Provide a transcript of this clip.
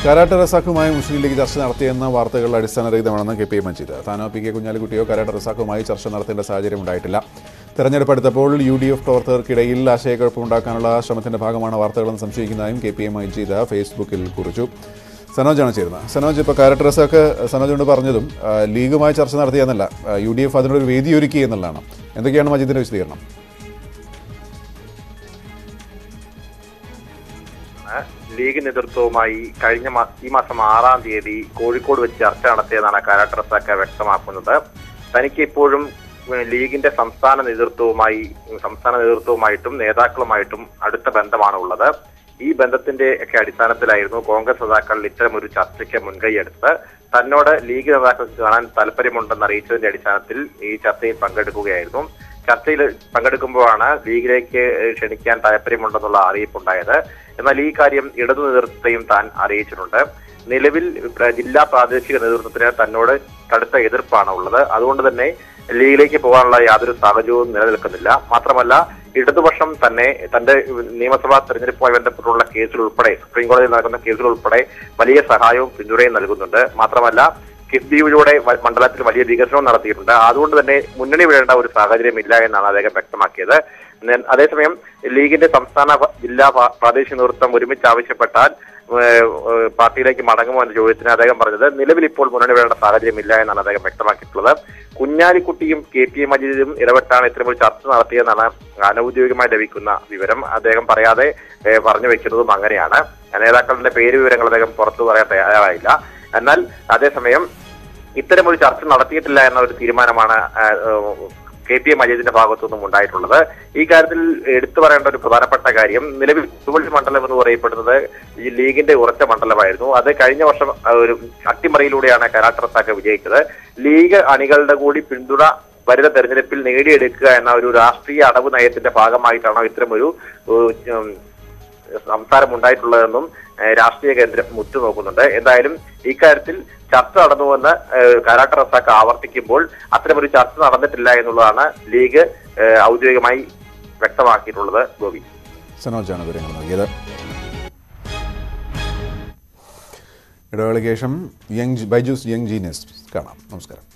karate റസാഖുമായി മുസ്ലിം league ചർച്ച നടത്തിയെന്ന വാർത്തകൾ അടിസ്ഥാനരഹിതമാണെന്ന് കെ പി എ മജീദ് താനോ പി കെ കുഞ്ഞാലിക്കുട്ടിയോ കരാട്ട റസാഖുമായി ചർച്ച നടത്തേണ്ട സാഹചര്യം ഉണ്ടായിട്ടില്ല തെരഞ്ഞെടുപ്പ് അടുത്തപ്പോൾ യു ഡി എഫ് പ്രവർത്തകർക്കിടയിൽ ആശയക്കുഴപ്പമുണ്ടാക്കാനുള്ള ശ്രമത്തിന്റെ ഭാഗമാണ് വാർത്തകളെന്ന് സംശയിക്കുന്നതായും കെ പി എ മജീദ് ഫേസ്ബുക്കിൽ കുറിച്ചു സനോജാണ് ചേരുന്നത് സനോജ് ഇപ്പോൾ കരാട്ട റസാഖ് സനോജ് കൊണ്ട് പറഞ്ഞതും ആ, ലീഗുമായി ചർച്ച നടത്തിയെന്നല്ല ആ, യു ഡി എഫ് അതിനൊരു വേദി ഒരുക്കി എന്നുള്ളതാണ് എന്തൊക്കെയാണ് മജീദിന്റെ വിശദീകരണം ലീഗ് നേതൃത്വവുമായി കഴിഞ്ഞ മാ- ഈ മാസം ആറാം തീയതി കോഴിക്കോട് വെച്ച് ചർച്ച നടത്തിയതാണ് കാരാട്ട് റസാക്ക വ്യക്തമാക്കുന്നത് തനിക്ക് ഇപ്പോഴും ഏഹ്, ലീഗിന്റെ സംസ്ഥാന നേതൃത്വവുമായി സംസ്ഥാന നേതൃത്വവുമായിട്ടും നേതാക്കളുമായിട്ടും അടുത്ത ബന്ധമാണ് ഉള്ളത് ഈ ബന്ധത്തിന്റെ ഒക്കെ അടിസ്ഥാനത്തിലായിരുന്നു കോൺഗ്രസ് നേതാക്കൾ ഇത്തരം ഒരു ചർച്ചയ്ക്ക് മുൻകൈയെടുത്ത് തന്നോട് ലീഗ് നേതാക്കൾക്ക് കാണാൻ താല്പര്യമുണ്ടെന്ന് അറിയിച്ചതിന്റെ അടിസ്ഥാനത്തിൽ ഈ ചർച്ചയിൽ പങ്കെടുക്കുകയായിരുന്നു ചർച്ചയിൽ പങ്കെടുക്കുമ്പോഴാണ് ലീഗിലേക്ക് ക്ഷണിക്കാൻ താല്പര്യമുണ്ടെന്നുള്ള അറിയിപ്പുണ്ടായത് എന്നാൽ ഈ കാര്യം ഇടതു നേതൃത്വത്തെയും താൻ അറിയിച്ചിട്ടുണ്ട് നിലവിൽ പ്ര- ജില്ലാ പ്രാദേശിക നേതൃത്വത്തിന് തന്നോട് കടുത്ത എതിർപ്പാണ് ഉള്ളത് അതുകൊണ്ട് തന്നെ ലീഗിലേക്ക് പോകാനുള്ള യാതൊരു സാഹചര്യവും നിലനിൽക്കുന്നില്ല മാത്രമല്ല ഇടതുപക്ഷം തന്നെ തന്റെ നിയമസഭാ തെരഞ്ഞെടുപ്പുമായി ബന്ധപ്പെട്ടുള്ള കേസിൽ ഉൾപ്പെടെ സുപ്രീം കോടതിയിൽ നടക്കുന്ന കേസിൽ ഉൾപ്പെടെ വലിയ സഹായവും പിന്തുണയും നൽകുന്നുണ്ട് മാത്രമല്ല കിഫ്ബിയിലൂടെ വ- മണ്ഡലത്തിൽ വലിയ വികസനവും നടത്തിയിട്ടുണ്ട് അതുകൊണ്ട് തന്നെ മുന്നണി വിടേണ്ട ഒരു സാഹചര്യമില്ല എന്നാണ് അദ്ദേഹം വ്യക്തമാക്കിയത് നെ- അതേസമയം ലീഗിന്റെ സംസ്ഥാന പ- ജില്ലാ പ- പ്രാദേശിക നേതൃത്വം ഒരുമിച്ച് ആവശ്യപ്പെട്ടാൽ ഏഹ്, ഏഹ്, പാർട്ടിയിലേക്ക് മടങ്ങുമോ എന്ന ചോദ്യത്തിന് അദ്ദേഹം പറഞ്ഞത് നിലവിൽ ഇപ്പോൾ മുന്നണി വിടേണ്ട സാഹചര്യമില്ല എന്നാണ് അദ്ദേഹം വ്യക്തമാക്കിയിട്ടുള്ളത് കുഞ്ഞാലിക്കുട്ടിയും കെ പി എ മജീദും ഇടപെട്ടാണ് ഇത്തരമൊരു ചർച്ച നടത്തിയെന്നാണ് അനൌദ്യോഗികമായി ലഭിക്കുന്ന വിവരം അദ്ദേഹം പറയാതെ ഏഹ്, പറഞ്ഞു വെക്കുന്നതും അങ്ങനെയാണ് നേതാക്കളുടെ പേര് വിവരങ്ങൾ അദ്ദേഹം പുറത്തു പറയാൻ തയ്യാറായില്ല എന്നാൽ അതേസമയം ഇത്തരം ഒരു ചർച്ച നടത്തിയിട്ടില്ല എന്ന ഒരു തീരുമാനമാണ് കെ പി എ മജീദിന്റെ ഭാഗത്തു നിന്നും ഉണ്ടായിട്ടുള്ളത് ഈ കാര്യത്തിൽ എടുത്തു പറയേണ്ട ഒരു പ്രധാനപ്പെട്ട കാര്യം നിലവിൽ പുതുവള്ളി മണ്ഡലം എന്ന് പറയപ്പെടുന്നത് ഈ ലീഗിന്റെ ഉറച്ച മണ്ഡലമായിരുന്നു അത് കഴിഞ്ഞ വർഷം ആ, ഒരു അട്ടിമറിയിലൂടെയാണ് കരാട്ട് റസാക്ക് വിജയിച്ചത് ലീഗ് അണികളുടെ കൂടി പിന്തുണ വരുന്ന തെരഞ്ഞെടുപ്പിൽ നേടിയെടുക്കുക എന്ന ഒരു രാഷ്ട്രീയ അടവ് നയത്തിന്റെ ഭാഗമായിട്ടാണോ ഇത്തരമൊരു ഉം, സംസാരം ഉണ്ടായിട്ടുള്ളതെന്നും ഏഹ്, രാഷ്ട്രീയ കേന്ദ്രം ഉറ്റുനോക്കുന്നുണ്ട് എന്തായാലും ഇക്കാര്യത്തിൽ ചർച്ച നടന്നുവെന്ന് ഏഹ്, കരാട്ട റസാക്ക് ആവർത്തിക്കുമ്പോൾ അത്തരമൊരു ചർച്ച നടന്നിട്ടില്ല എന്നുള്ളതാണ് ലീഗ് ഏഹ്, ഔദ്യോഗികമായി വ്യക്തമാക്കിയിട്ടുള്ളത് ഗോപി സനോജാണ് വിവരങ്ങൾ നൽകിയത് ഇടവേളയ്ക്ക് ശേഷം യങ് ബൈജൂസ് യങ് ജീനിയസ് കാണാം നമസ്കാരം